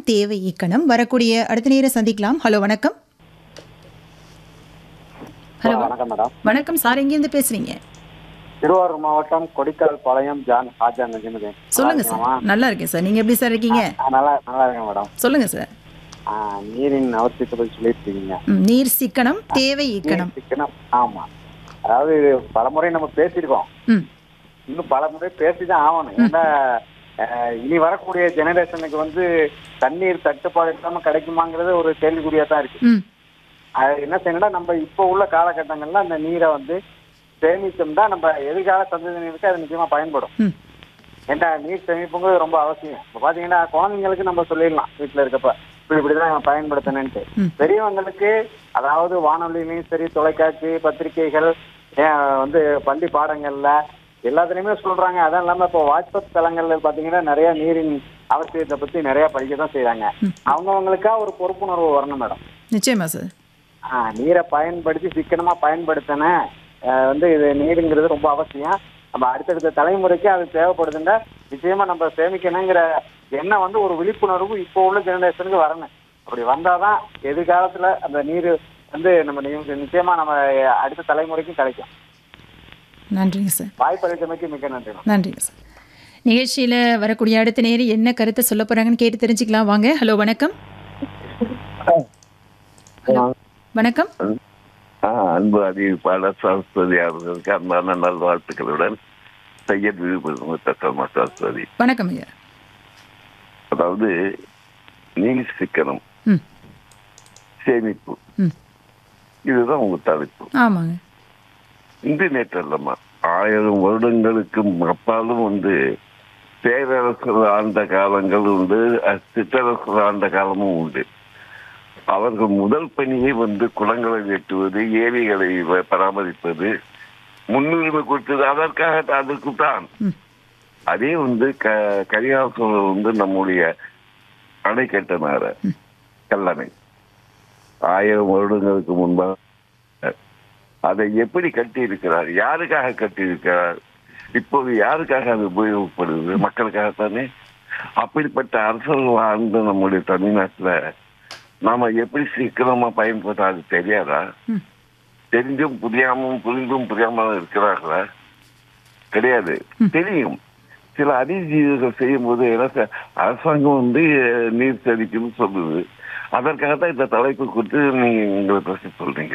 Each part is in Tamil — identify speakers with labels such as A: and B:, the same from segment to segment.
A: தேவை இக்கணம் வரக்கூடிய அடுத்த நேரம் சந்திக்கலாம் ஹலோ வணக்கம் ஹலோ
B: வணக்கம் மேடம்
A: வணக்கம் சார் எங்கேருந்து பேசுறீங்க
B: திருவாரூர் மாவட்டம் கொடிக்கால் பாளையம் ஜான் ஹாஜா நஜிமுதீன்
A: சொல்லுங்க சார் நல்லா இருக்கேன் சார் நீங்க எப்படி சார் இருக்கீங்க
B: நல்லா நல்லா இருக்கேன் மேடம்
A: சொல்லுங்க சார்
B: ஆ, நீரின் அவசியத்தை பற்றி சொல்லியிருக்கீங்க
A: ம், நீர் சிக்கனம் தேவை இக்கணம்
B: நீர் சிக்கனம் ஆமா அதாவது இது பலமுறை நம்ம பேசியிருக்கோம்
A: ம்
B: இன்னும் பல முறை பேசிதான் ஆகணும் ஏன்னா அஹ், இனி வரக்கூடிய ஜெனரேஷனுக்கு வந்து தண்ணீர் தட்டுப்பாடு இல்லாம கிடைக்குமாங்கிறது ஒரு கேள்விக்குறியா தான் இருக்கு
A: ம்
B: அது என்ன செய்யணும்னா நம்ம இப்போ உள்ள காலகட்டங்கள்ல அந்த நீரை வந்து சேமித்தோம்னா நம்ம எதிர்கால சந்ததியினருக்கு அது நிச்சயமா பயன்படும்
A: ம்
B: ஏன்னா நீர் சேமிப்புங்கிறது ரொம்ப அவசியம் இப்போ பாத்தீங்கன்னா குழந்தைங்களுக்கு நம்ம சொல்லிடலாம் வீட்டுல இருக்கப்ப இப்படி இப்படிதான் பயன்படுத்தணும்ட்டு
A: ம்.
B: பெரியவங்களுக்கு அதாவது வானொலியிலையும் சரி தொலைக்காட்சி பத்திரிகைகள் ஏன் வந்து பள்ளி பாடங்கள்ல எல்லாத்துலயுமே சொல்றாங்க அதுவும் இல்லாம இப்போ வாட்ஸ்அப் தளங்கள்ல பாத்தீங்கன்னா நிறைய நீரின் அவசியத்தை பத்தி நிறைய படிக்க தான் செய்யறாங்க அவங்கவுங்களுக்கா ஒரு பொறுப்புணர்வு வரணும் மேடம்
A: நிச்சயமா சார்
B: ஆ, நீரை பயன்படுத்தி சிக்கனமா பயன்படுத்தினேன் வந்து இது நீருங்கிறது ரொம்ப அவசியம் நம்ம அடுத்தடுத்த தலைமுறைக்கு அது தேவைப்படுதுங்க நிச்சயமா நம்ம சேமிக்கணுங்கிற எண்ணம் வந்து ஒரு விழிப்புணர்வு இப்போ உள்ள ஜெனரேஷனுக்கு வரணும் அப்படி வந்தாதான் எதிர்காலத்துல அந்த நீர் வந்து நம்ம நி- நிச்சயமா நம்ம அடுத்த தலைமுறைக்கும் கிடைக்கும்
A: நன்றிங்க சார்
B: வாய்ப்பளித்தமைக்கு மிக்க நன்றி மேம்.
A: நன்றிங்க சார் நிகழ்ச்சியில் வரக்கூடிய அடுத்த நேரம் என்ன கருத்தை சொல்ல போகிறாங்கன்னு கேட்டு தெரிஞ்சுக்கலாம் வாங்க ஹலோ வணக்கம் ஹலோ வணக்கம்
C: ஆ, அன்பு அறிவிப்பாளர் சரஸ்வதி அவர்களுக்கு அன்பான நல்வாழ்த்துக்களுடன் சையத் விழுப்புரம் தக்கமா சரஸ்வதி
A: வணக்கம் ஐயா
C: அதாவது நீர் சிக்கனம்
A: ம்
C: சேமிப்பு
A: ம்
C: இதுதான் உங்க தலைப்பு
A: ஆமாங்க
C: இன்று நேற்று அல்லம்மா ஆயிரம் வருடங்களுக்கு அப்பாலும் வந்து பேரரசர் ஆண்ட காலங்கள் உண்டு அஹ், சிற்றரசர் ஆண்ட காலமும் உண்டு அவர்கள் முதல் பணியே வந்து குளங்களை வெட்டுவது ஏரிகளை வ- பராமரிப்பது முன்னுரிமை கொடுத்தது அதற்காக அதற்கு தான்
A: ம்
C: அதே வந்து க கரிகாசம் வந்து நம்முடைய அணை கட்டினார கல்லணை ஆயிரம் வருடங்களுக்கு முன்பாக அதை எப்படி கட்டி இருக்கிறார் யாருக்காக கட்டி இருக்கிறார் இப்போது யாருக்காக அது உபயோகப்படுது மக்களுக்காகத்தானே அப்படிப்பட்ட அரசர்கள் வாழ்ந்த நம்முடைய தமிழ்நாட்டுல நாம எப்படி சீக்கிரமா பயன்படுத்த அது தெரியாதா
A: ம்
C: தெரிஞ்சும் புரியாமும் புரிந்தும் புரியாமலும் இருக்கிறார்களா கிடையாது தெரியும் சில அதிஜீவிகள் செய்யும் போது என்ன செ- அரசாங்கம் வந்து அஹ், நீர் செடிக்குன்னு சொல்லுது அதற்காக தான் இந்த தலைப்பு கொடுத்து நீங்க எங்களை பற்றி சொல்றீங்க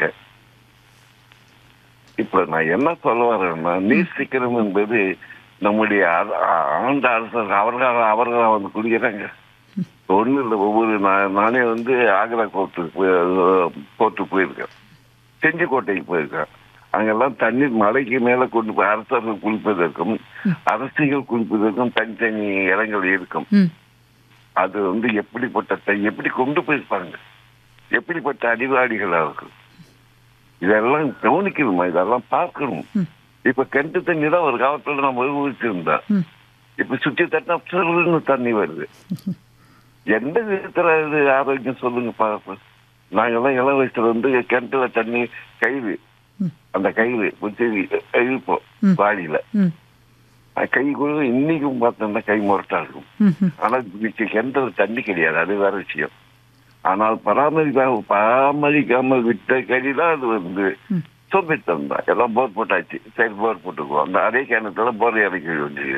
C: இப்ப நான் என்ன சொல்ல வரேன்னா நீர் சிக்கனம் என்பது நம்முடைய அர- ஆ- ஆண்ட அரசர் அவர்கள் அவர்கள் வந்து குடிக்கிறாங்க ஒண்ணு இல்லை ஒவ்வொரு நான் நானே வந்து ஆக்ரா கோர்ட்டுக்கு போய் கோர்ட்டுக்கு போயிருக்கேன் செஞ்சிக்கோட்டைக்கு போயிருக்கேன் அங்கெல்லாம் தண்ணீர் மலைக்கு மேல கொண்டு போய் அரசர்கள் குளிப்பதற்கும் அரசியல் குளிப்பதற்கும் தனித்தனி இடங்கள் இருக்கும்
A: ம்
C: அது வந்து எப்படிப்பட்ட த- எப்படி கொண்டு போயிருப்பாங்க எப்படிப்பட்ட அறிவாளிகளா இருக்கு இதெல்லாம் கவனிக்கணுமா இதெல்லாம் பார்க்கணும்
A: ம்.
C: இப்ப கிணத்து தண்ணி தான் ஒரு காலத்துல நம்ம ஊழிச்சிருந்தோம்
A: ம்
C: இப்ப சுற்றி தட்டினா சிறுன்னு தண்ணி வருது எந்த விதத்துல இது ஆரோக்கியம் சொல்லுங்க பாப்போம் நாங்கெல்லாம் இளம் வயசுல வந்து கிணத்துல தண்ணி கயிறு
A: ம்.
C: அந்த கயிறு குச்சி இழுப்போம்
A: ம்.
C: வாடியில
A: ம்
C: அது கை கூட இன்னைக்கும் பார்த்தோம்னா கை முரட்டா இருக்கும்
A: ம் ம்
C: ஆனா இன்னைக்கு கிணத்துல தண்ணி கிடையாது அது வேற விஷயம் ஆனால் பராமரிக்காம பராமரிக்காமல் விட்ட கறி தான் அது வந்து
A: ம்.
C: சோம்பேத்தம் தான் எல்லாம் போர் போட்டாச்சு சரி போர் போட்டுக்குவோம் அந்த அதே கிணத்துல போர் இறக்கி வேண்டியது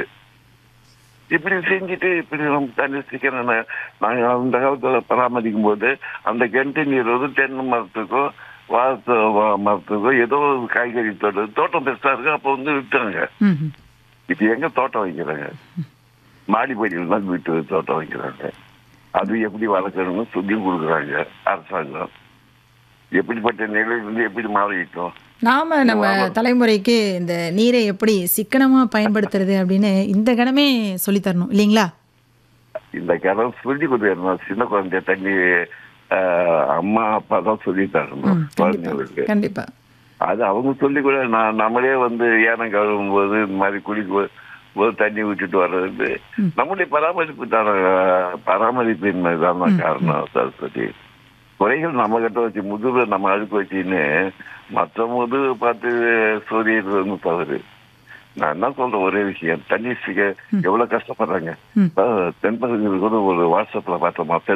C: இப்படி செஞ்சுட்டு இப்படி நம்ம தண்ணி சீக்கிரம் நா- நாங்க அந்த காலத்துல பராமரிக்கும் போது அந்த கிணத்து நீர் வந்து தென்னை மரத்துக்கோ வாழை மரத்துக்கோ ஏதோ ஒரு காய்கறி தோட்டம் தோட்டம் பெருசா இருக்கு அப்போ வந்து விட்டாங்க
A: ம் ம்
C: இப்ப எங்க தோட்டம் வைக்கிறாங்க மாடிப்படியில் தான் வீட்டு தோட்டம் வைக்கிறாங்க அது எப்படி வளர்க்கணும்னு சொல்லி கொடுக்குறாங்க அரசாங்கம் எப்படிப்பட்ட நிலையிலிருந்து எப்படி மாறிட்டோம்
A: நாம நம்ம தலைமுறைக்கு இந்த நீரை எப்படி சிக்கனமா பயன்படுத்துறது அப்படின்னு இந்த கணமே சொல்லி தரணும் இல்லைங்களா
C: இந்த கதை சொல்லி கொடுத்துருந்தோம் சின்ன குழந்தை தண்ணி ஆஹ், அம்மா அப்பா தான் சொல்லி தரணும்
A: ம்
C: குழந்தைங்களுக்கு
A: கண்டிப்பா கண்டிப்பா
C: அது அவங்க சொல்லி கூட நான் நம்மளே வந்து ஏனம் கழுவும் போது இந்த மாதிரி குளிக்கும் போது தண்ணி விட்டுட்டு வர்றது நம்முடைய பராமரிப்பு தான பராமரிப்பின்மை தான் காரணம் சரஸ்வதி குறைகள் நம்ம கிட்ட வச்சு முதுகு நம்ம அழுக்கு வச்சுன்னு மற்ற முதுகு பார்த்து சூரியன் தவறு நான் என்ன சொல்றேன் ஒரே விஷயம் தண்ணி சிக்க எவ்வளவு கஷ்டப்படுறாங்க
A: ம்.
C: தென்பகுதியில் கூட ஒரு வாட்ஸ்அப்ல பார்த்தோம்